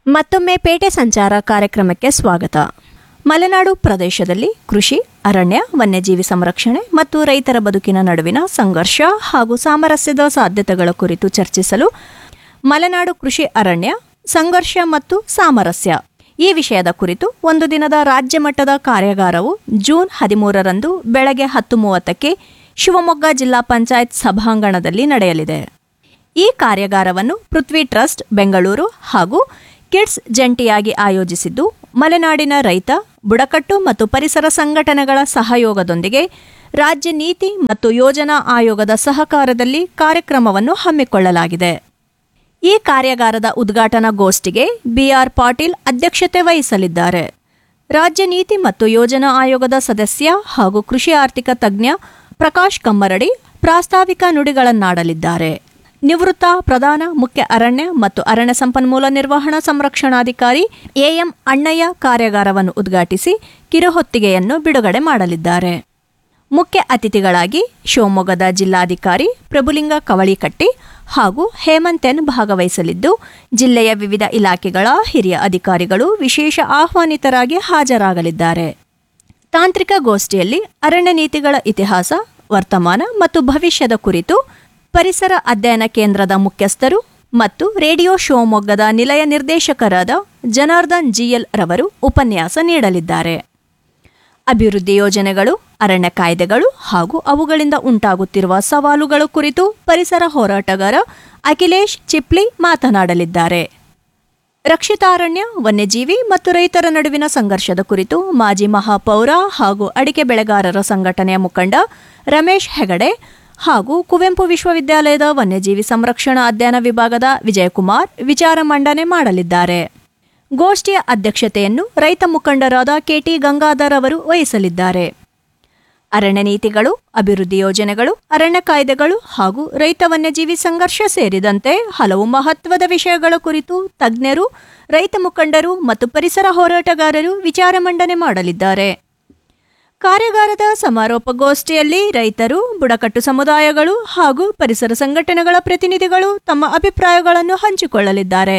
ಮತ್ತೊಮ್ಮೆ ಪೇಟೆ ಸಂಚಾರ ಕಾರ್ಯಕ್ರಮಕ್ಕೆ ಸ್ವಾಗತ ಮಲೆನಾಡು ಪ್ರದೇಶದಲ್ಲಿ ಕೃಷಿ ಅರಣ್ಯ ವನ್ಯಜೀವಿ ಸಂರಕ್ಷಣೆ ಮತ್ತು ರೈತರ ಬದುಕಿನ ನಡುವಿನ ಸಂಘರ್ಷ ಹಾಗೂ ಸಾಮರಸ್ಯದ ಸಾಧ್ಯತೆಗಳ ಕುರಿತು ಚರ್ಚಿಸಲು ಮಲೆನಾಡು ಕೃಷಿ ಅರಣ್ಯ ಸಂಘರ್ಷ ಮತ್ತು ಸಾಮರಸ್ಯ ಈ ವಿಷಯದ ಕುರಿತು ಒಂದು ದಿನದ ರಾಜ್ಯ ಮಟ್ಟದ ಕಾರ್ಯಾಗಾರವು ಜೂನ್ ಹದಿಮೂರರಂದು ಬೆಳಗ್ಗೆ ಹತ್ತು ಮೂವತ್ತಕ್ಕೆ ಶಿವಮೊಗ್ಗ ಜಿಲ್ಲಾ ಪಂಚಾಯತ್ ಸಭಾಂಗಣದಲ್ಲಿ ನಡೆಯಲಿದೆ ಈ ಕಾರ್ಯಾಗಾರವನ್ನು ಪೃಥ್ವಿ ಟ್ರಸ್ಟ್ ಬೆಂಗಳೂರು ಹಾಗೂ ಕಿಡ್ಸ್ ಜಂಟಿಯಾಗಿ ಆಯೋಜಿಸಿದ್ದು ಮಲೆನಾಡಿನ ರೈತ ಬುಡಕಟ್ಟು ಮತ್ತು ಪರಿಸರ ಸಂಘಟನೆಗಳ ಸಹಯೋಗದೊಂದಿಗೆ ರಾಜ್ಯ ನೀತಿ ಮತ್ತು ಯೋಜನಾ ಆಯೋಗದ ಸಹಕಾರದಲ್ಲಿ ಕಾರ್ಯಕ್ರಮವನ್ನು ಹಮ್ಮಿಕೊಳ್ಳಲಾಗಿದೆ ಈ ಕಾರ್ಯಾಗಾರದ ಉದ್ಘಾಟನಾ ಗೋಷ್ಠಿಗೆ ಬಿಆರ್ ಪಾಟೀಲ್ ಅಧ್ಯಕ್ಷತೆ ವಹಿಸಲಿದ್ದಾರೆ ರಾಜ್ಯ ನೀತಿ ಮತ್ತು ಯೋಜನಾ ಆಯೋಗದ ಸದಸ್ಯ ಹಾಗೂ ಕೃಷಿ ಆರ್ಥಿಕ ತಜ್ಞ ಪ್ರಕಾಶ್ ಕಮ್ಮರಡಿ ಪ್ರಾಸ್ತಾವಿಕ ನುಡಿಗಳನ್ನಾಡಲಿದ್ದಾರೆ ನಿವೃತ್ತ ಪ್ರಧಾನ ಮುಖ್ಯ ಅರಣ್ಯ ಮತ್ತು ಅರಣ್ಯ ಸಂಪನ್ಮೂಲ ನಿರ್ವಹಣಾ ಸಂರಕ್ಷಣಾಧಿಕಾರಿ ಎಎಂ ಅಣ್ಣಯ್ಯ ಕಾರ್ಯಾಗಾರವನ್ನು ಉದ್ಘಾಟಿಸಿ ಕಿರುಹೊತ್ತಿಗೆಯನ್ನು ಬಿಡುಗಡೆ ಮಾಡಲಿದ್ದಾರೆ ಮುಖ್ಯ ಅತಿಥಿಗಳಾಗಿ ಶಿವಮೊಗ್ಗದ ಜಿಲ್ಲಾಧಿಕಾರಿ ಪ್ರಭುಲಿಂಗ ಕವಳಿಕಟ್ಟಿ ಹಾಗೂ ಹೇಮಂತ್ ಎನ್ ಭಾಗವಹಿಸಲಿದ್ದು ಜಿಲ್ಲೆಯ ವಿವಿಧ ಇಲಾಖೆಗಳ ಹಿರಿಯ ಅಧಿಕಾರಿಗಳು ವಿಶೇಷ ಆಹ್ವಾನಿತರಾಗಿ ಹಾಜರಾಗಲಿದ್ದಾರೆ ತಾಂತ್ರಿಕ ಗೋಷ್ಠಿಯಲ್ಲಿ ಅರಣ್ಯ ನೀತಿಗಳ ಇತಿಹಾಸ ವರ್ತಮಾನ ಮತ್ತು ಭವಿಷ್ಯದ ಕುರಿತು ಪರಿಸರ ಅಧ್ಯಯನ ಕೇಂದ್ರದ ಮುಖ್ಯಸ್ಥರು ಮತ್ತು ರೇಡಿಯೋ ಶಿವಮೊಗ್ಗದ ನಿಲಯ ನಿರ್ದೇಶಕರಾದ ಜನಾರ್ದನ್ ಜಿಎಲ್ ರವರು ಉಪನ್ಯಾಸ ನೀಡಲಿದ್ದಾರೆ ಅಭಿವೃದ್ಧಿ ಯೋಜನೆಗಳು ಅರಣ್ಯ ಕಾಯ್ದೆಗಳು ಹಾಗೂ ಅವುಗಳಿಂದ ಉಂಟಾಗುತ್ತಿರುವ ಸವಾಲುಗಳ ಕುರಿತು ಪರಿಸರ ಹೋರಾಟಗಾರ ಅಖಿಲೇಶ್ ಚಿಪ್ಲಿ ಮಾತನಾಡಲಿದ್ದಾರೆ ರಕ್ಷಿತಾರಣ್ಯ ವನ್ಯಜೀವಿ ಮತ್ತು ರೈತರ ನಡುವಿನ ಸಂಘರ್ಷದ ಕುರಿತು ಮಾಜಿ ಮಹಾಪೌರ ಹಾಗೂ ಅಡಿಕೆ ಬೆಳೆಗಾರರ ಸಂಘಟನೆಯ ಮುಖಂಡ ರಮೇಶ್ ಹೆಗಡೆ ಹಾಗೂ ಕುವೆಂಪು ವಿಶ್ವವಿದ್ಯಾಲಯದ ವನ್ಯಜೀವಿ ಸಂರಕ್ಷಣಾ ಅಧ್ಯಯನ ವಿಭಾಗದ ವಿಜಯಕುಮಾರ್ ವಿಚಾರ ಮಂಡನೆ ಮಾಡಲಿದ್ದಾರೆ ಗೋಷ್ಠಿಯ ಅಧ್ಯಕ್ಷತೆಯನ್ನು ರೈತ ಮುಖಂಡರಾದ ಕೆಟಿ ಗಂಗಾಧರ್ ಅವರು ವಹಿಸಲಿದ್ದಾರೆ ಅರಣ್ಯ ನೀತಿಗಳು ಅಭಿವೃದ್ಧಿ ಯೋಜನೆಗಳು ಅರಣ್ಯ ಕಾಯ್ದೆಗಳು ಹಾಗೂ ರೈತ ವನ್ಯಜೀವಿ ಸಂಘರ್ಷ ಸೇರಿದಂತೆ ಹಲವು ಮಹತ್ವದ ವಿಷಯಗಳ ಕುರಿತು ತಜ್ಞರು ರೈತ ಮುಖಂಡರು ಮತ್ತು ಪರಿಸರ ಹೋರಾಟಗಾರರು ವಿಚಾರ ಮಂಡನೆ ಮಾಡಲಿದ್ದಾರೆ ಕಾರ್ಯಾಗಾರದ ಸಮಾರೋಪ ಗೋಷ್ಠಿಯಲ್ಲಿ ರೈತರು ಬುಡಕಟ್ಟು ಸಮುದಾಯಗಳು ಹಾಗೂ ಪರಿಸರ ಸಂಘಟನೆಗಳ ಪ್ರತಿನಿಧಿಗಳು ತಮ್ಮ ಅಭಿಪ್ರಾಯಗಳನ್ನು ಹಂಚಿಕೊಳ್ಳಲಿದ್ದಾರೆ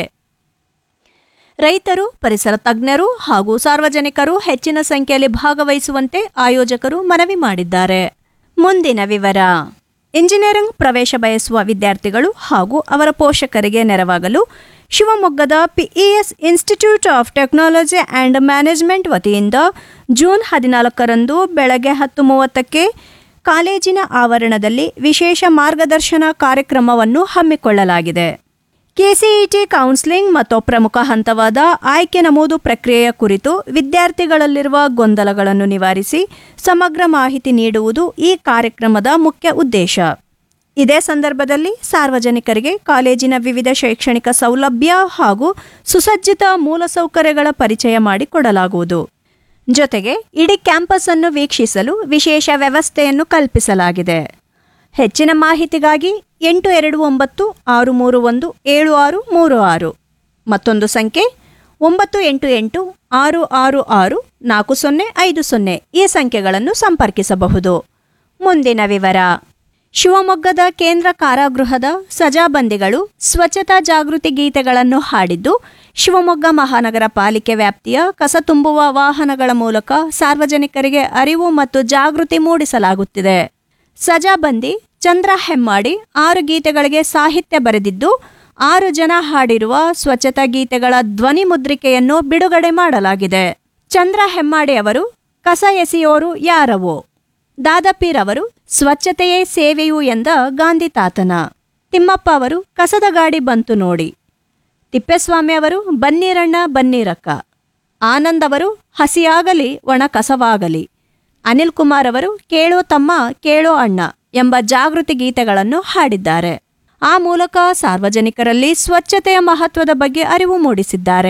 ರೈತರು ಪರಿಸರ ತಜ್ಞರು ಹಾಗೂ ಸಾರ್ವಜನಿಕರು ಹೆಚ್ಚಿನ ಸಂಖ್ಯೆಯಲ್ಲಿ ಭಾಗವಹಿಸುವಂತೆ ಆಯೋಜಕರು ಮನವಿ ಮಾಡಿದ್ದಾರೆ ಮುಂದಿನ ವಿವರ ಇಂಜಿನಿಯರಿಂಗ್ ಪ್ರವೇಶ ಬಯಸುವ ವಿದ್ಯಾರ್ಥಿಗಳು ಹಾಗೂ ಅವರ ಪೋಷಕರಿಗೆ ನೆರವಾಗಲು ಶಿವಮೊಗ್ಗದ PES institute of technology and management ವತಿಯಿಂದ ಜೂನ್ ಹದಿನಾಲ್ಕರಂದು ಬೆಳಗ್ಗೆ ಹತ್ತು ಮೂವತ್ತಕ್ಕೆ ಕಾಲೇಜಿನ ಆವರಣದಲ್ಲಿ ವಿಶೇಷ ಮಾರ್ಗದರ್ಶನ ಕಾರ್ಯಕ್ರಮವನ್ನು ಹಮ್ಮಿಕೊಳ್ಳಲಾಗಿದೆ ಕೆಸಿಇಟಿ ಕೌನ್ಸಿಲಿಂಗ್ ಮತ್ತು ಪ್ರಮುಖ ಹಂತವಾದ ಆಯ್ಕೆ ನಮೂದು ಪ್ರಕ್ರಿಯೆಯ ಕುರಿತು ವಿದ್ಯಾರ್ಥಿಗಳಲ್ಲಿರುವ ಗೊಂದಲಗಳನ್ನು ನಿವಾರಿಸಿ ಸಮಗ್ರ ಮಾಹಿತಿ ನೀಡುವುದು ಈ ಕಾರ್ಯಕ್ರಮದ ಮುಖ್ಯ ಉದ್ದೇಶ ಇದೇ ಸಂದರ್ಭದಲ್ಲಿ ಸಾರ್ವಜನಿಕರಿಗೆ ಕಾಲೇಜಿನ ವಿವಿಧ ಶೈಕ್ಷಣಿಕ ಸೌಲಭ್ಯ ಹಾಗೂ ಸುಸಜ್ಜಿತ ಮೂಲಸೌಕರ್ಯಗಳ ಪರಿಚಯ ಮಾಡಿಕೊಡಲಾಗುವುದು ಜೊತೆಗೆ ಇಡೀ ಕ್ಯಾಂಪಸ್ ಅನ್ನು ವೀಕ್ಷಿಸಲು ವಿಶೇಷ ವ್ಯವಸ್ಥೆಯನ್ನು ಕಲ್ಪಿಸಲಾಗಿದೆ ಹೆಚ್ಚಿನ ಮಾಹಿತಿಗಾಗಿ ಎಂಟು ಎರಡು ಒಂಬತ್ತು ಆರು ಮೂರು ಒಂದು ಏಳು ಆರು ಮೂರು ಆರು ಮತ್ತೊಂದು ಸಂಖ್ಯೆ ಒಂಬತ್ತು ಎಂಟು ಎಂಟು ಆರು ಆರು ಆರು ನಾಲ್ಕು ಸೊನ್ನೆ ಐದು ಸೊನ್ನೆ ಈ ಸಂಖ್ಯೆಗಳನ್ನು ಸಂಪರ್ಕಿಸಬಹುದು ಮುಂದಿನ ವಿವರ ಶಿವಮೊಗ್ಗದ ಕೇಂದ್ರ ಕಾರಾಗೃಹದ ಸಜಾಬಂದಿಗಳು ಸ್ವಚ್ಛತಾ ಜಾಗೃತಿ ಗೀತೆಗಳನ್ನು ಹಾಡಿದ್ದು ಶಿವಮೊಗ್ಗ ಮಹಾನಗರ ಪಾಲಿಕೆ ವ್ಯಾಪ್ತಿಯ ಕಸ ತುಂಬುವ ವಾಹನಗಳ ಮೂಲಕ ಸಾರ್ವಜನಿಕರಿಗೆ ಅರಿವು ಮತ್ತು ಜಾಗೃತಿ ಮೂಡಿಸಲಾಗುತ್ತಿದೆ ಸಜಾಬಂದಿ ಚಂದ್ರ ಹೆಮ್ಮಾಡಿ ಆರು ಗೀತೆಗಳಿಗೆ ಸಾಹಿತ್ಯ ಬರೆದಿದ್ದು ಆರು ಜನ ಹಾಡಿರುವ ಸ್ವಚ್ಛತಾ ಗೀತೆಗಳ ಧ್ವನಿ ಮುದ್ರಿಕೆಯನ್ನು ಬಿಡುಗಡೆ ಮಾಡಲಾಗಿದೆ ಚಂದ್ರ ಹೆಮ್ಮಾಡಿ ಅವರು ಕಸ ಎಸೆಯೋರು ಯಾರವೋ ದಾದಪ್ಪೀರವರು ಸ್ವಚ್ಛತೆಯೇ ಸೇವೆಯು ಎಂದ ಗಾಂಧಿ ತಾತನ ತಿಮ್ಮಪ್ಪ ಅವರು ಕಸದ ಗಾಡಿ ಬಂತು ನೋಡಿ ತಿಪ್ಪೇಸ್ವಾಮಿ ಅವರು ಬನ್ನೀರಣ್ಣ ಬನ್ನೀರಕ್ಕ ಆನಂದ್ ಅವರು ಹಸಿಯಾಗಲಿ ಒಣ ಕಸವಾಗಲಿ ಅನಿಲ್ ಕುಮಾರ್ ಅವರು ಕೇಳೋ ತಮ್ಮ ಕೇಳೋ ಅಣ್ಣ ಎಂಬ ಜಾಗೃತಿ ಗೀತೆಗಳನ್ನು ಹಾಡಿದ್ದಾರೆ ಆ ಮೂಲಕ ಸಾರ್ವಜನಿಕರಲ್ಲಿ ಸ್ವಚ್ಛತೆಯ ಮಹತ್ವದ ಬಗ್ಗೆ ಅರಿವು ಮೂಡಿಸಿದ್ದಾರೆ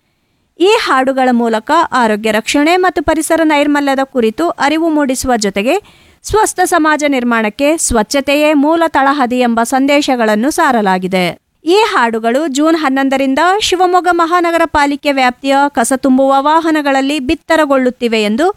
ಈ ಹಾಡುಗಳ ಮೂಲಕ ಆರೋಗ್ಯ ರಕ್ಷಣೆ ಮತ್ತು ಪರಿಸರ ನೈರ್ಮಲ್ಯದ ಕುರಿತು ಅರಿವು ಮೂಡಿಸುವ ಜೊತೆಗೆ ಸ್ವಸ್ಥ ಸಮಾಜ ನಿರ್ಮಾಣಕ್ಕೆ ಸ್ವಚ್ಛತೆಯೇ ಮೂಲ ತಳಹದಿ ಎಂಬ ಸಂದೇಶಗಳನ್ನು ಸಾರಲಾಗಿದೆ ಈ ಹಾಡುಗಳು ಜೂನ್ ಹನ್ನೊಂದರಿಂದ ಶಿವಮೊಗ್ಗ ಮಹಾನಗರ ಪಾಲಿಕೆ ವ್ಯಾಪ್ತಿಯ ಕಸ ತುಂಬುವ ವಾಹನಗಳಲ್ಲಿ ಬಿತ್ತರಗೊಳ್ಳುತ್ತಿವೆ ಎಂದು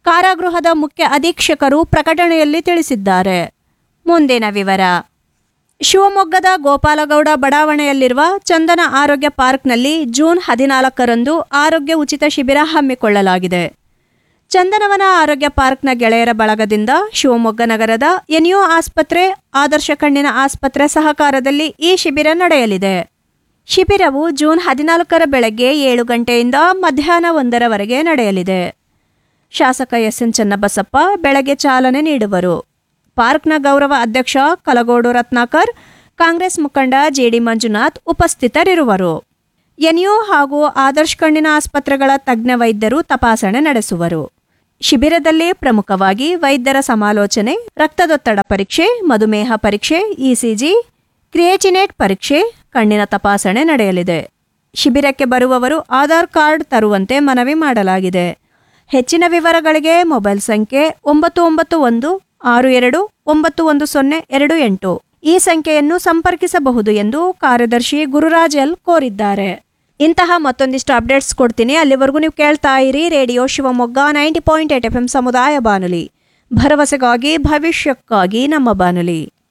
ಕಾರಾಗೃಹದ ಮುಖ್ಯ ಅಧೀಕ್ಷಕರು ಪ್ರಕಟಣೆಯಲ್ಲಿ ತಿಳಿಸಿದ್ದಾರೆ ಮುಂದಿನ ವಿವರ ಶಿವಮೊಗ್ಗದ ಗೋಪಾಲಗೌಡ ಬಡಾವಣೆಯಲ್ಲಿರುವ ಚಂದನ ಆರೋಗ್ಯ ಪಾರ್ಕ್ನಲ್ಲಿ ಜೂನ್ ಹದಿನಾಲ್ಕರಂದು ಆರೋಗ್ಯ ಉಚಿತ ಶಿಬಿರ ಹಮ್ಮಿಕೊಳ್ಳಲಾಗಿದೆ ಚಂದನವನ ಆರೋಗ್ಯ ಪಾರ್ಕ್ನ ಗೆಳೆಯರ ಬಳಗದಿಂದ ಶಿವಮೊಗ್ಗ ನಗರದ ಎನ್ಯು ಆಸ್ಪತ್ರೆ ಆದರ್ಶ ಕಣ್ಣಿನ ಆಸ್ಪತ್ರೆ ಸಹಕಾರದಲ್ಲಿ ಈ ಶಿಬಿರ ನಡೆಯಲಿದೆ ಶಿಬಿರವು ಜೂನ್ ಹದಿನಾಲ್ಕರ ಬೆಳಗ್ಗೆ ಏಳು ಗಂಟೆಯಿಂದ ಮಧ್ಯಾಹ್ನ ಒಂದರವರೆಗೆ ನಡೆಯಲಿದೆ ಶಾಸಕ ಎಸ್ ಎನ್ ಚನ್ನಬಸಪ್ಪ ಬೆಳಗ್ಗೆ ಚಾಲನೆ ನೀಡುವರು ಪಾರ್ಕ್ನ ಗೌರವ ಅಧ್ಯಕ್ಷ ಕಲಗೋಡು ರತ್ನಾಕರ್ ಕಾಂಗ್ರೆಸ್ ಮುಖಂಡ ಜೆಡಿ ಮಂಜುನಾಥ್ ಉಪಸ್ಥಿತರಿರುವರು ಎನ್ಯು ಹಾಗೂ ಆದರ್ಶ್ ಕಣ್ಣಿನ ಆಸ್ಪತ್ರೆಗಳ ತಜ್ಞ ವೈದ್ಯರು ತಪಾಸಣೆ ನಡೆಸುವರು ಶಿಬಿರದಲ್ಲಿ ಪ್ರಮುಖವಾಗಿ ವೈದ್ಯರ ಸಮಾಲೋಚನೆ ರಕ್ತದೊತ್ತಡ ಪರೀಕ್ಷೆ ಮಧುಮೇಹ ಪರೀಕ್ಷೆ ಇಸಿಜಿ ಕ್ರಿಯೇಚಿನೇಟ್ ಪರೀಕ್ಷೆ ಕಣ್ಣಿನ ತಪಾಸಣೆ ನಡೆಯಲಿದೆ ಶಿಬಿರಕ್ಕೆ ಬರುವವರು ಆಧಾರ್ ಕಾರ್ಡ್ ತರುವಂತೆ ಮನವಿ ಮಾಡಲಾಗಿದೆ ಹೆಚ್ಚಿನ ವಿವರಗಳಿಗೆ ಮೊಬೈಲ್ ಸಂಖ್ಯೆ ಒಂಬತ್ತು ಒಂಬತ್ತು ಒಂದು ಆರು ಎರಡು ಒಂಬತ್ತು ಒಂದು ಸೊನ್ನೆ ಎರಡು ಎಂಟು ಈ ಸಂಖ್ಯೆಯನ್ನು ಸಂಪರ್ಕಿಸಬಹುದು ಎಂದು ಕಾರ್ಯದರ್ಶಿ ಗುರುರಾಜ್ ಎಲ್ ಕೋರಿದ್ದಾರೆ ಇಂತಹ ಮತ್ತೊಂದಿಷ್ಟು ಅಪ್ಡೇಟ್ಸ್ ಕೊಡ್ತೀನಿ ಅಲ್ಲಿವರೆಗೂ ನೀವು ಕೇಳ್ತಾ ಇರಿ radio Shivamogga ninety point eight F M ಸಮುದಾಯ ಬಾನುಲಿ ಭರವಸೆಗಾಗಿ ಭವಿಷ್ಯಕ್ಕಾಗಿ ನಮ್ಮ ಬಾನುಲಿ